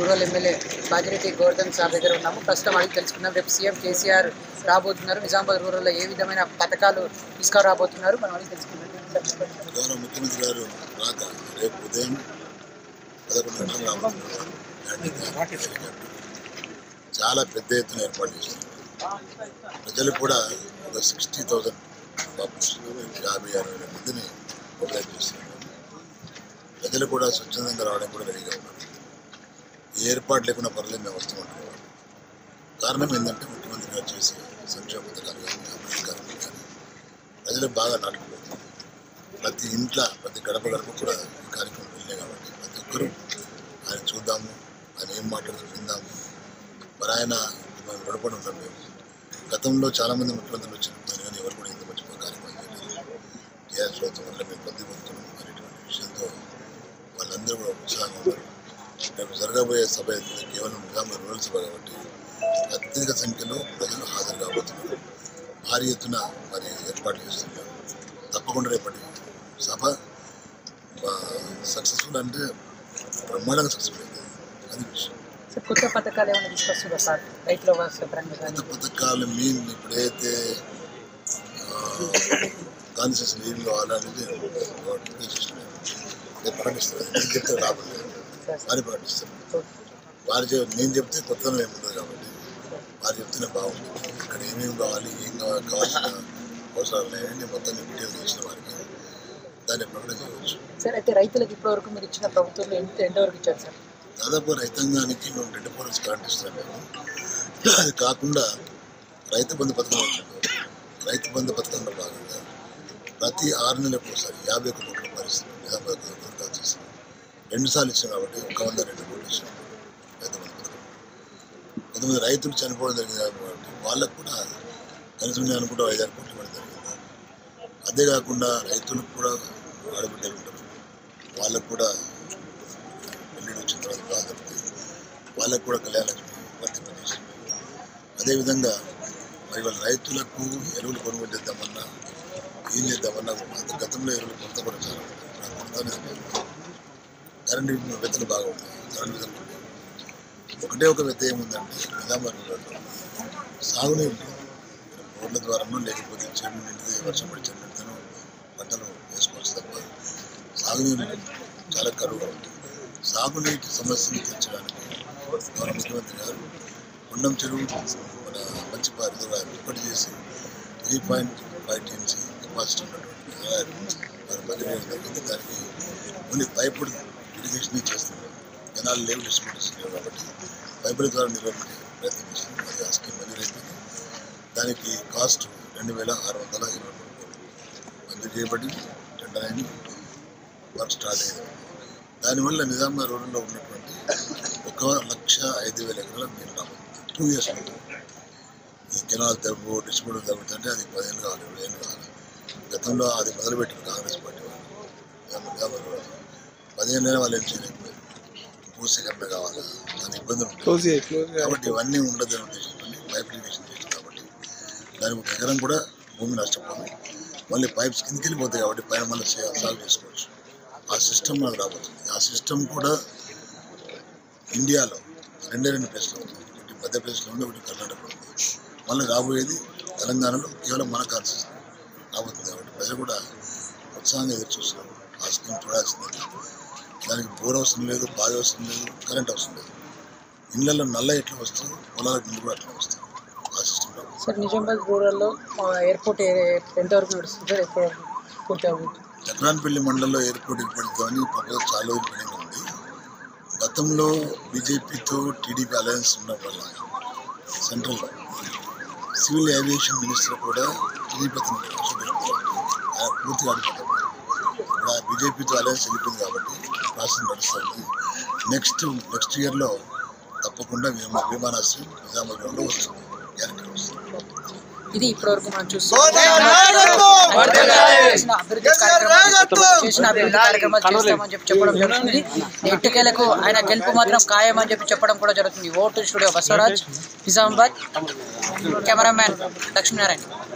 Rural MLA Bajireddy Govardhan sir దగ్గర ఉన్నాము ప్రస్తుతం అడిగి తెలుసుకుందాం రేపు సీఎం కేసీఆర్ రాబోతున్నారు నిజామాబాద్ రూరల్లో ఏ విధమైన పథకాలు తీసుకురాబోతున్నారు మనం అడిగి తెలుసుకుందాం సార్ చెప్పండి. గౌరవ ముఖ్యమంత్రి గారు రాక రేపు ఉదయం పదకొండు గంటలకు రాబోతున్నారు హెలికాప్టర్. చాలా పెద్ద ఎత్తున ఏర్పాటు చేశారు ప్రజలు కూడా ఒక సిక్స్టీ థౌజండ్ పాపులేషన్ యాభై అరవై వేల మందిని మొబైల్ చేస్తున్నారు ప్రజలు కూడా స్వచ్ఛందంగా రావడానికి కూడా రెడీగా ఉన్నారు ఈ ఏర్పాటు లేకుండా పర్లేదు మేము వస్తామంటున్నాం కారణం ఏంటంటే ముఖ్యమంత్రి గారు చేసే సంక్షేమ పథకాలు కానీ అభివృద్ధి కార్యక్రమాలు కానీ ప్రజలు బాగా నాటుకుపోతుంది ప్రతి ఇంట్లో ప్రతి గడప గడప కూడా ఈ కార్యక్రమం వెళ్ళినాయి కాబట్టి ప్రతి ఒక్కరూ ఆయన చూద్దాము ఆయన ఏం మాట్లాడుతూ విందాము మరి ఆయన మనం రుణపడి ఉన్నాం మేము గతంలో చాలామంది ముఖ్యమంత్రులు వచ్చినప్పుడు కానీ ఎవరు కూడా ఇంత మంచి కార్యక్రమం చేయలేదు టీఆర్ఎస్ ప్రభుత్వం వల్ల మేము పొంది పొందుతున్నాం అనేటువంటి విషయంతో వాళ్ళందరూ కూడా ఉత్సాహంగా ఉన్నారు రేపు జరగబోయే సభ అయితే కేవలం నిజామాబాద్ రూరల్ సభ కాబట్టి అత్యధిక సంఖ్యలో ప్రజలు హాజరు కాబోతున్నారు భారీ ఎత్తున మరి ఏర్పాటు చేస్తున్నారు తప్పకుండా రేపటి సభ సక్సెస్ఫుల్ అంటే బ్రహ్మాండంగా సక్సెస్ఫుల్ అయింది అది విషయం సార్ కొత్త పథకాలు ఏమైనా తీసుకొస్తుందా సార్ రైతుల వారి పరంగా కానీ కొత్త పథకాలు మేము ఇప్పుడైతే కాన్సెస్ నీళ్ళు అలాంటిది వాటిని చేస్తున్నాం నేను ప్రకటిస్తాను నేను చెప్తే లాభం లేదు వారి ప్రకటిస్తాను వారు చెప్ నేను చెప్తే కొత్తదనం ఏముండదు కాబట్టి వారు చెప్తేనే బాగుంటుంది ఇక్కడ ఏమేమి కావాలి ఏం కావాలి కావాల్సిన అవసరాలు ఉన్నాయని మొత్తం డీటెయిల్స్ ఇచ్చిన వారికి దాన్ని ప్రకటన చేయవచ్చు సార్ అయితే రైతులకు ఇప్పటివరకు మీరు ఇచ్చిన ప్రభుత్వంలో ఎంత ఎంతవరకు ఇచ్చారు సార్ దాదాపు రైతాంగానికి మేము రెండు పోలీస్ కార్డు ఇస్తాం మేము అది కాకుండా రైతు బంధు పథకం వచ్చింది రైతు బంధు పథకంలో భాగంగా ప్రతి ఆరు నెలలకు ఒకసారి యాభై ఒక్క కోట్ల పరిస్థితి నిజామాబాద్ పథకాలు చేస్తున్నాం రెండు సార్లు ఇచ్చాం కాబట్టి ఒక వంద రెండు కోట్లు ఇచ్చాం రైతు బంధు పథకం కొంతమంది రైతులు చనిపోవడం జరిగింది కాబట్టి వాళ్ళకు కూడా కనీసం నేను అనుకుంటా ఐదారు కోట్లు ఇవ్వడం జరిగింది అదే కాకుండా రైతులకు కూడా ఆడబిడ్డలు ఉంటారు వాళ్ళకు కూడా పెళ్ళిళ్ళు వచ్చిన తర్వాత బాధ తప్పితే వాళ్ళకు కూడా కళ్యాణలక్ష్మి వర్తింపజేసింది అదేవిధంగా మరి వాళ్ళ రైతులకు ఎరువులు కొనుగోలు చేద్దామన్నా ఏం చేద్దామన్నా అంత గతంలో ఎరువులు కొరత కూడా చాలా ఉంది. ఇప్పుడు ఆ కొరత అనేది లేదు. కరెంటు వెతలు బాగా ఉన్నాయి కరెంటు వెతలు ఉన్నాయి. ఒకటే ఒక వెత ఏముందంటే నిజామాబాద్ జిల్లాలో సాగునీరు లేదు. రోడ్ల ద్వారానో లేకపోతే చెడు నిండితే వర్షం పడి చెడు నిండితేనో పంటలు వేసుకోవచ్చు తప్ప సాగునీరు చాలా కరువుగా ఉంటుంది సాగునీటి సమస్యను తీర్చడానికి గౌరవ ముఖ్యమంత్రి గారు కొండం చెరువు మన మంచిపారి రిజర్వాయర్ ఇప్పటి చేసి three point five TMC capacity ఉన్నటువంటి రిజర్వాయర్ మరి బదిలీ జరిగింది దానికి ఓన్లీ పైపుడు ఇరిగేషన్ చేస్తున్నారు జనాలు లేవు డిస్ట్రిబ్యూటర్స్ లేవు కాబట్టి పైపుల ద్వారా నిర్వహించే ప్రయత్నం చేస్తున్నాం అది ఆ స్కీమ్ మంజూరైపోయింది దానికి కాస్ట్ రెండు వేల ఆరు వందల ఇరవై మూడు కోట్లు మంజూరు చేయబడి టెండర్ అయింది వర్క్ స్టార్ట్ అయింది దానివల్ల నిజామాబాద్ రోడ్లో ఉన్నటువంటి ఒక లక్ష ఐదు వేల ఎకరాలకు నీళ్ళు రాబోతుంది టూ ఇయర్స్ ఉంటుంది ఈ కెనాల్ తగ్గు డిస్ట్రిబ్యూటర్ తగ్గుతుంటే అది పదిహేను కావాలి ఇరవై ఏళ్ళు కావాలి గతంలో అది మొదలుపెట్టింది కాంగ్రెస్ పార్టీ వాళ్ళు నిజామా- నిజామాబాద్ రోడ్లో పదిహేను నెలలు వాళ్ళు ఏం చేయలేకపోయారు భూసేకరణ కావాలా దాని ఇబ్బందులు ఉంటాయి కాబట్టి ఇవన్నీ ఉండదని ఉద్దేశంతో పైప్ ఇరిగేషన్ చేసింది కాబట్టి దానికి ఒక ఎకరం కూడా భూమి నష్టపోదు మళ్ళీ పైప్స్ కిందకి వెళ్ళిపోతాయి కాబట్టి పైన మళ్ళీ చే- సాగు చేసుకోవచ్చు ఆ సిస్టమ్ మనకు రాబోతుంది ఆ సిస్టమ్ కూడా ఇండియాలో రెండే రెండు ప్లేస్లో ఉంది ఒకటి మధ్యప్రదేశ్లో ఉంది ఒకటి కర్ణాటకలో ఉంది మళ్ళీ రాబోయేది తెలంగాణలో కేవలం మన కాన్సెస్ రాబోతుంది కాబట్టి ప్రజలు కూడా ఉత్సాహంగా ఎదురు చూస్తున్నారు ఆ స్కీమ్ చూడాల్సిందే దానికి బోర్ అవసరం లేదు బావి అవసరం లేదు కరెంట్ అవసరం లేదు ఇళ్ళల్లో నల్ల ఎట్లా వస్తుందో పొలాలకు నీళ్ళు కూడా అట్లా వస్తాయి ఆ సిస్టమ్ రాబోతుంది సార్ నిజామాబాద్ రూరల్లో ఆ, ఎయిర్పోర్ట్ ఏ- ఎంతవరకు నడుస్తుంది సార్ ఎప్పుడు పూర్తి అవుతుంది చక్రాన్పల్లి మండలంలో ఎయిర్పోర్ట్ ఏర్పడుతుందని ప్రపోజల్ చాలా రోజులు పెండింగ్ ఉంది గతంలో బీజేపీతో టీడీపీ అలయన్స్ ఉండడం వల్ల సెంట్రల్లో సివిల్ ఏవియేషన్ మినిస్టర్ కూడా టీడీపీ అతను ఆయన పూర్తిగా ఆడిపోతాడు ఇప్పుడు ఆ బీజేపీతో అలయన్స్ వెళ్ళిపోయింది కాబట్టి ప్రాసెస్ నడుస్తుంది నెక్స్ట్ నెక్స్ట్ ఇయర్లో తప్పకుండా విమా విమానాశ్రయం నిజామాబాద్లో వస్తుంది గ్యారెంటీ వస్తుంది ఇది ఇప్పటివరకు మనం చూస్తున్నాం చేసిన అభివృద్ధి కార్యక్రమాలు చేసిన అభివృద్ధి కార్యక్రమాలు చేస్తామని చెప్పి చెప్పడం జరుగుతుంది ఎట్టుకేలకు ఆయన గెలుపు మాత్రం ఖాయం అని చెప్పి చెప్పడం కూడా జరుగుతుంది ఓటు స్టూడియో బసవరాజ్ నిజామాబాద్ కెమెరామ్యాన్ లక్ష్మీనారాయణ